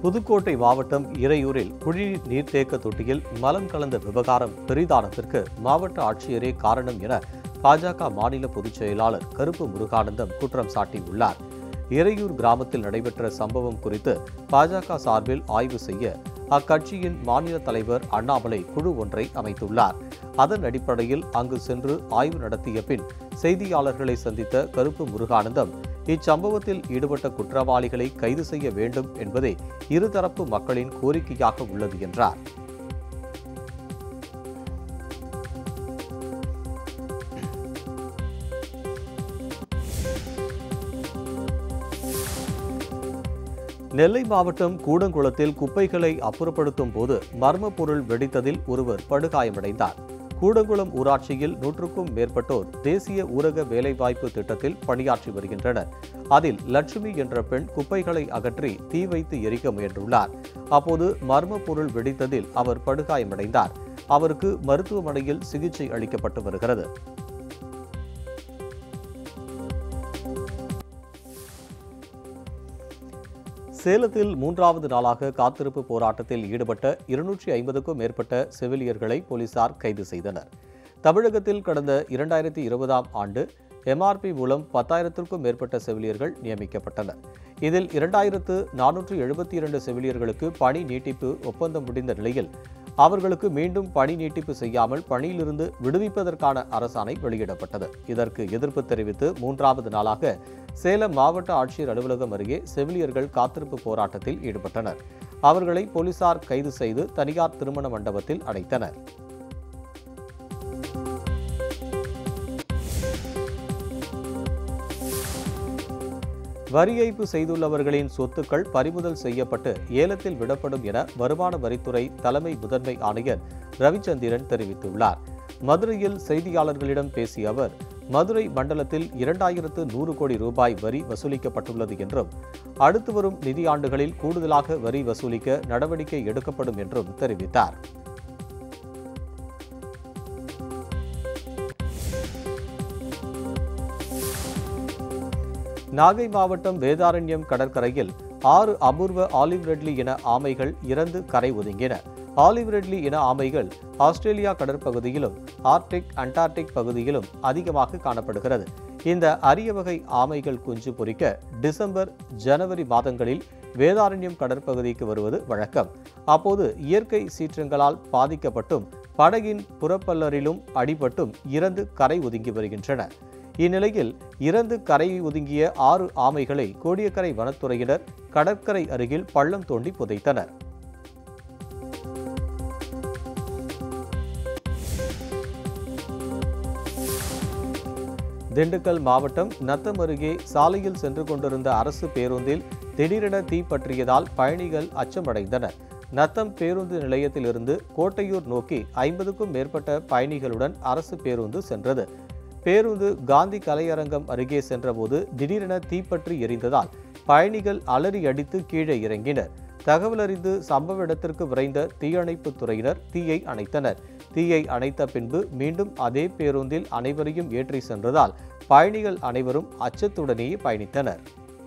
புதுக்கோட்டை மாவட்டம் இறையூரில் குடிநீர் நீர்த்தேக்க தொட்டியில் மலம் கலந்த விவகாரம் பெரிதானதற்கு மாவட்ட ஆட்சியரே காரணம் என பாஜக மாநில பொதுச் செயலாளர் கருப்பு முருகானந்தம் குற்றம் சாட்டியுள்ளார் இறையூர் கிராமத்தில் நடைபெற்ற சம்பவம் குறித்து பாஜக சார்பில் ஆய்வு செய்ய அக்கட்சியின் மாநில தலைவர் அண்ணாமலை குழு ஒன்றை அமைத்துள்ளார் அதன் அடிப்படையில் அங்கு சென்று ஆய்வு நடத்திய பின் செய்தியாளர்களை சந்தித்த கருப்பு முருகானந்தம் இச்சம்பவத்தில் ஈடுபட்ட குற்றவாளிகளை கைது செய்ய வேண்டும் என்பதே இருதரப்பு மக்களின் கோரிக்கையாக உள்ளது என்றார் நெல்லை மாவட்டம் கூடங்குளத்தில் குப்பைகளை அப்புறப்படுத்தும் போது மர்ம பொருள் வெடித்ததில் ஒருவர் படுகாயமடைந்தார் கூடங்குளம் ஊராட்சியில் நூற்றுக்கும் மேற்பட்டோர் தேசிய ஊரக வேலைவாய்ப்பு திட்டத்தில் பணியாற்றி வருகின்றனர் அதில் லட்சுமி என்ற பெண் குப்பைகளை அகற்றி தீ வைத்து எரிக்க முயன்றுள்ளார் அப்போது மர்ம பொருள் வெடித்ததில் அவர் படுகாயமடைந்தார் அவருக்கு மருத்துவமனையில் சிகிச்சை அளிக்கப்பட்டு வருகிறது சேலத்தில் மூன்றாவது நாளாக காத்திருப்பு போராட்டத்தில் ஈடுபட்ட இருநூற்றி ஐம்பதுக்கும் மேற்பட்ட செவிலியர்களை போலீசார் கைது செய்தனர் தமிழகத்தில் கடந்த இரண்டாயிரத்தி இருபதாம் ஆண்டு எம்ஆர்பி மூலம் பத்தாயிரத்திற்கும் மேற்பட்ட செவிலியர்கள் நியமிக்கப்பட்டனர் இதில் இரண்டாயிரத்து நானூற்று எழுபத்தி இரண்டு செவிலியர்களுக்கு பணி நீட்டிப்பு ஒப்பந்தம் முடிந்த நிலையில் அவர்களுக்கு மீண்டும் பணி நீட்டிப்பு செய்யாமல் பணியிலிருந்து விடுவிப்பதற்கான அரசாணை வெளியிடப்பட்டது இதற்கு எதிர்ப்பு தெரிவித்து மூன்றாவது நாளாக சேலம் மாவட்ட ஆட்சியர் அலுவலகம் அருகே செவிலியர்கள் காத்திருப்பு போராட்டத்தில் ஈடுபட்டனர் அவர்களை போலீசார் கைது செய்து தனியார் திருமண மண்டபத்தில் அடைத்தனர் வரி ஏய்ப்பு செய்துள்ளவர்களின் சொத்துக்கள் பறிமுதல் செய்யப்பட்டு ஏலத்தில் விடப்படும் என வருமான வரித்துறை தலைமை முதன்மை ஆணையர் ரவிச்சந்திரன் தெரிவித்துள்ளார் மதுரையில் செய்தியாளர்களிடம் பேசிய அவர் மதுரை மண்டலத்தில் இரண்டாயிரத்து நூறு கோடி ரூபாய் வரி வசூலிக்கப்பட்டுள்ளது என்றும் அடுத்து வரும் நிதியாண்டுகளில் கூடுதலாக வரி வசூலிக்க நடவடிக்கை எடுக்கப்படும் என்றும் தெரிவித்தார் நாகை மாவட்டம் வேதாரண்யம் கடற்கரையில் ஆறு அபூர்வ ஆலிவ் ரெட்லி இன ஆமைகள் இறந்து கரை ஒதுங்கின ஆலிவ் ரெட்லி இன ஆமைகள் ஆஸ்திரேலியா கடற்பகுதியிலும் ஆர்டிக் அண்டார்டிக் பகுதியிலும் அதிகமாக காணப்படுகிறது இந்த அரிய வகை ஆமைகள் குஞ்சு பொரிக்க டிசம்பர் ஜனவரி மாதங்களில் வேதாரண்யம் கடற்பகுதிக்கு வருவது வழக்கம் அப்போது இயற்கை சீற்றங்களால் பாதிக்கப்பட்டும் படகின் புறப்பல்லரிலும் அடிபட்டும் இறந்து கரை ஒதுங்கி வருகின்றன இந்நிலையில் இறந்து கரை ஒதுங்கிய ஆறு ஆமைகளை கோடியக்கரை வனத்துறையினர் கடற்கரை அருகில் பள்ளம் தோண்டி புதைத்தனர் திண்டுக்கல் மாவட்டம் நத்தம் அருகே சாலையில் சென்று கொண்டிருந்த அரசு பேருந்தில் திடீரென தீ பற்றியதால் பயணிகள் அச்சமடைந்தனர் நத்தம் பேருந்து நிலையத்திலிருந்து கோட்டையூர் நோக்கி ஐம்பதுக்கும் மேற்பட்ட பயணிகளுடன் அரசு பேருந்து சென்றது பேருந்து காந்தி கலையரங்கம் அருகே சென்றபோது திடீரென தீப்பற்றி எரிந்ததால் பயணிகள் அலறி அடித்து கீழே இறங்கினர் தகவல் அறிந்து சம்பவ இடத்திற்கு விரைந்த தீயணைப்புத் துறையினர் தீயை அணைத்தனர் தீயை அணைத்த பின்பு மீண்டும் அதே பேருந்தில் அனைவரையும் ஏற்றி சென்றதால் பயணிகள் அனைவரும் அச்சத்துடனேயே பயணித்தனர்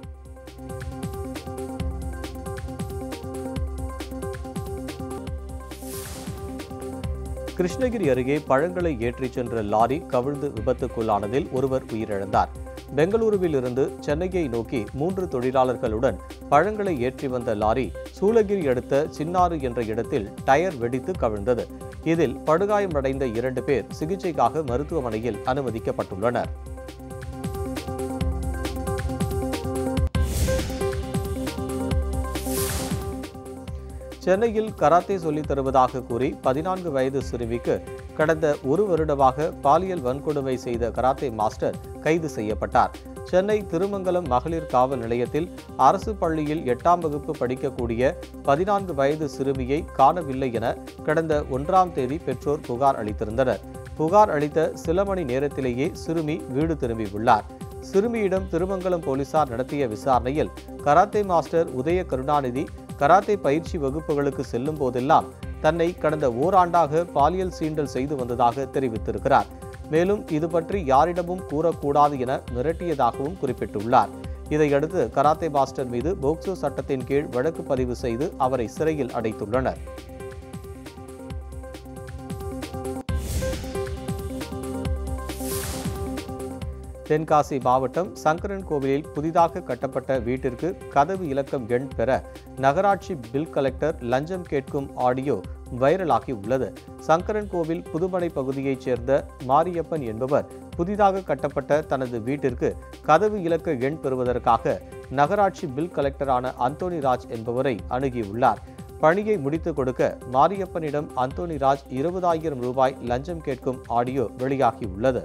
கிருஷ்ணகிரி அருகே பழங்களை ஏற்றிச் சென்ற லாரி கவிழ்ந்து விபத்துக்குள்ளானதில் ஒருவர் உயிரிழந்தார் பெங்களூருவில் இருந்து சென்னையை நோக்கி மூன்று தொழிலாளர்களுடன் பழங்களை ஏற்றி வந்த லாரி சூளகிரி அடுத்த சின்னாறு என்ற இடத்தில் டயர் வெடித்து கவிழ்ந்தது இதில் படுகாயமடைந்த இரண்டு பேர் சிகிச்சைக்காக மருத்துவமனையில் அனுமதிக்கப்பட்டுள்ளனர் சென்னையில் கராத்தே சொல்லித் தருவதாக கூறி பதினான்கு வயது சிறுமிக்கு கடந்த ஒரு வருடமாக பாலியல் வன்கொடுமை செய்த கராத்தே மாஸ்டர் கைது செய்யப்பட்டார் சென்னை திருமங்கலம் மகளிர் காவல் நிலையத்தில் அரசு பள்ளியில் எட்டாம் வகுப்பு படிக்கக்கூடிய பதினான்கு வயது சிறுமியை காணவில்லை என கடந்த ஒன்றாம் தேதி பெற்றோர் புகார் அளித்திருந்தனர் புகார் அளித்த சில மணி நேரத்திலேயே சிறுமி வீடு திரும்பியுள்ளார் சிறுமியிடம் திருமங்கலம் போலீசார் நடத்திய விசாரணையில் karate master Udaya Karunanidhi karate பயிற்சி வகுப்புகளுக்கு செல்லும் போதெல்லாம் தன்னை கடந்த ஓராண்டாக பாலியல் சீண்டல் செய்து வந்ததாக தெரிவித்திருக்கிறார் மேலும் இது பற்றி யாரிடமும் கூறக்கூடாது என மிரட்டியதாகவும் குறிப்பிட்டுள்ளார் இதையடுத்து கராத்தே மாஸ்டர் மீது போக்சோ சட்டத்தின் கீழ் வழக்கு பதிவு செய்து அவரை சிறையில் அடைத்துள்ளனர் தென்காசி மாவட்டம் சங்கரன் கோவிலில் புதிதாக கட்டப்பட்ட வீட்டிற்கு கதவு இலக்கம் எண் பெற நகராட்சி பில் கலெக்டர் லஞ்சம் கேட்கும் ஆடியோ வைரலாகி உள்ளது சங்கரன் கோவில் புதுமனை பகுதியைச் சேர்ந்த மாரியப்பன் என்பவர் புதிதாக கட்டப்பட்ட தனது வீட்டிற்கு கதவு இலக்க எண் பெறுவதற்காக நகராட்சி பில் கலெக்டரான அந்தோணி ராஜ் என்பவரை அணுகியுள்ளார் பணியை முடித்துக் கொடுக்க மாரியப்பனிடம் அந்தோணி ராஜ் இருபதாயிரம் ரூபாய் லஞ்சம் கேட்கும் ஆடியோ வெளியாகியுள்ளது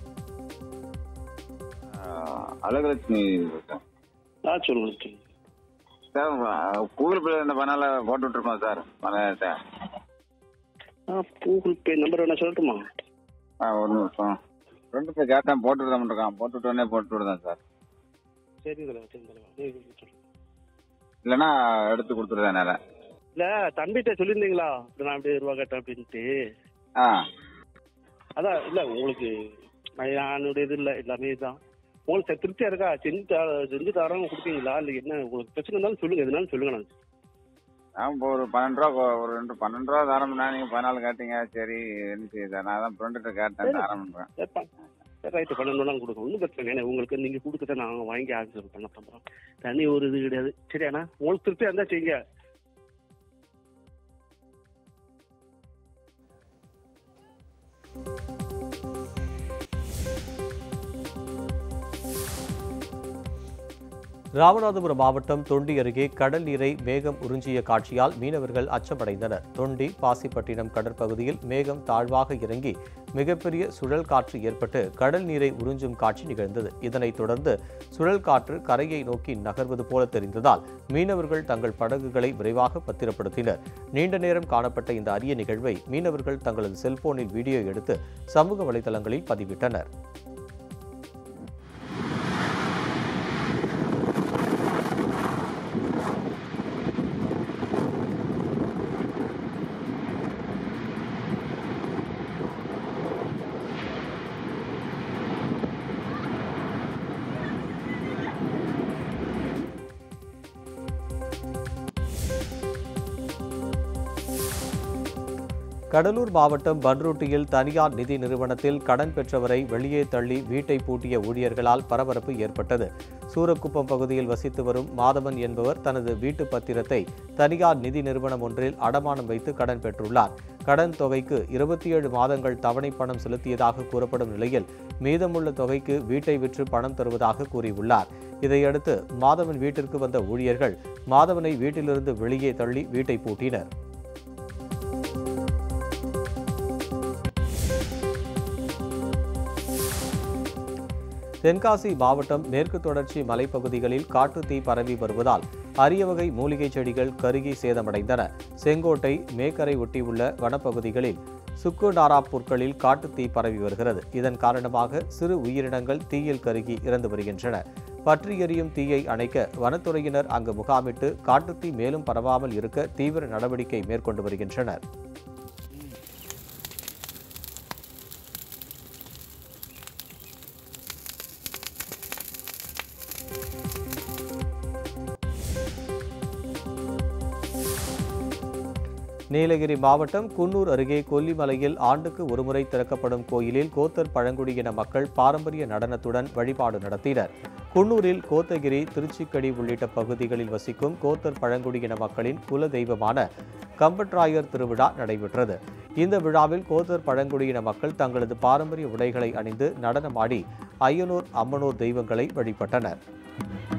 அழகலட்சுமி சார் ஆ சொல்லுங்க சொல்லுங்க சார் கூகுள் பேல இந்த பணால போட்டு விட்டுருக்கோம் சார் பணத்தை ஆ கூகுள் பே நம்பர் வேணா சொல்லட்டுமா ஆ ஒரு நிமிஷம் ரெண்டு பேர் கேட்டேன் போட்டு விட இருக்கான் போட்டு விட்டோடனே போட்டு விடுதேன் சார் சரி தலைவா சரி தலைவா சரி, சரி, சரி. இல்லைன்னா எடுத்து கொடுத்துருதேன் என்னால் இல்ல தம்பிகிட்ட சொல்லியிருந்தீங்களா இப்படி நான் அப்படியே ரூபா கேட்டேன் அப்படின்ட்டு ஆ அதான் இல்ல உங்களுக்கு நான் என்னுடைய இது இல்லை எல்லாமே இதுதான் உங்களுக்கு சரி திருப்தியா இருக்கா செஞ்சு தர- செஞ்சு தரோம் கொடுப்பீங்களா இல்லை என்ன உங்களுக்கு பிரச்சனை இருந்தாலும் சொல்லுங்க எதுனாலும் சொல்லுங்க நான் நான் இப்போ ஒரு பன்னெண்டு ரூபா கொ- ஒரு ரெண்டு பன்னெண்டு ரூபா தரம்னா நீங்கள் பதினாலு கேட்டீங்க சரி என்ன செய்யுது நான் தான் ஃப்ரெண்டுகிட்ட கேட்டேன் சரி. தரம் பண்ணுறேன் சரிப்பா சரி ரைட்டு பன்னெண்டு ரூபா கொடுங்க ஒன்றும் பிரச்சனை இல்லை உங்களுக்கு நீங்கள் கொடுக்கறத நாங்கள் வாங்கி ஆக்சர் பண்ண பண்ணுறோம் தனி ஒரு இது கிடையாது சரியாண்ணா உங்களுக்கு திருப்தியா இருந்தால் செய்யுங்க ராமநாதபுரம் மாவட்டம் தொண்டி அருகே கடல் நீரை மேகம் உறிஞ்சிய காட்சியால் மீனவர்கள் அச்சமடைந்தனர் தொண்டி பாசிப்பட்டினம் கடற்பகுதியில் மேகம் தாழ்வாக இறங்கி மிகப்பெரிய சுழல் காற்று ஏற்பட்டு கடல் நீரை உறிஞ்சும் காட்சி நிகழ்ந்தது இதனைத் தொடர்ந்து சுழல் காற்று கரையை நோக்கி நகர்வது போல தெரிந்ததால் மீனவர்கள் தங்கள் படகுகளை விரைவாக பத்திரப்படுத்தினர் நீண்ட நேரம் காணப்பட்ட இந்த அரிய நிகழ்வை மீனவர்கள் தங்களது செல்போனில் வீடியோ எடுத்து சமூக வலைதளங்களில் பதிவிட்டனர் கடலூர் மாவட்டம் பன்ருட்டியில் தனியார் நிதி நிறுவனத்தில் கடன் பெற்றவரை வெளியே தள்ளி வீட்டை பூட்டிய ஊழியர்களால் பரபரப்பு ஏற்பட்டது சூரக்குப்பம் பகுதியில் வசித்து வரும் மாதவன் என்பவர் தனது வீட்டு பத்திரத்தை தனியார் நிதி நிறுவனம் ஒன்றில் அடமானம் வைத்து கடன் பெற்றுள்ளார் கடன் தொகைக்கு இருபத்தி ஏழு மாதங்கள் தவணை பணம் செலுத்தியதாக கூறப்படும் நிலையில் மீதமுள்ள தொகைக்கு வீட்டை விற்று பணம் தருவதாக கூறியுள்ளார் இதையடுத்து மாதவன் வீட்டிற்கு வந்த ஊழியர்கள் மாதவனை வீட்டிலிருந்து வெளியே தள்ளி வீட்டை பூட்டினர் தென்காசி மாவட்டம் மேற்கு தொடர்ச்சி மலைப்பகுதிகளில் காட்டுத்தீ பரவி வருவதால் அரிய வகை மூலிகை செடிகள் கருகி சேதமடைந்தன செங்கோட்டை மேக்கரை ஒட்டியுள்ள வனப்பகுதிகளில் சுக்கு நாரா புற்களில் காட்டுத்தீ பரவி வருகிறது இதன் காரணமாக சிறு உயிரினங்கள் தீயில் கருகி இறந்து வருகின்றன பற்றி எரியும் தீயை அணைக்க வனத்துறையினர் அங்கு முகாமிட்டு காட்டுத்தீ மேலும் பரவாமல் இருக்க தீவிர நடவடிக்கை மேற்கொண்டு வருகின்றனர் நீலகிரி மாவட்டம் குன்னூர் அருகே கொல்லிமலையில் ஆண்டுக்கு ஒருமுறை திறக்கப்படும் கோயிலில் கோத்தர் பழங்குடியின மக்கள் பாரம்பரிய நடனத்துடன் வழிபாடு நடத்தினர் குன்னூரில் கோத்தகிரி திருச்சிக்கடி உள்ளிட்ட பகுதிகளில் வசிக்கும் கோத்தர் பழங்குடியின மக்களின் குல தெய்வமான கம்பட்ராயர் திருவிழா நடைபெற்றது இந்த விழாவில் கோத்தர் பழங்குடியின மக்கள் தங்களது பாரம்பரிய உடைகளை அணிந்து நடனமாடி ஐயனூர் அம்மனூர் தெய்வங்களை வழிபட்டனர்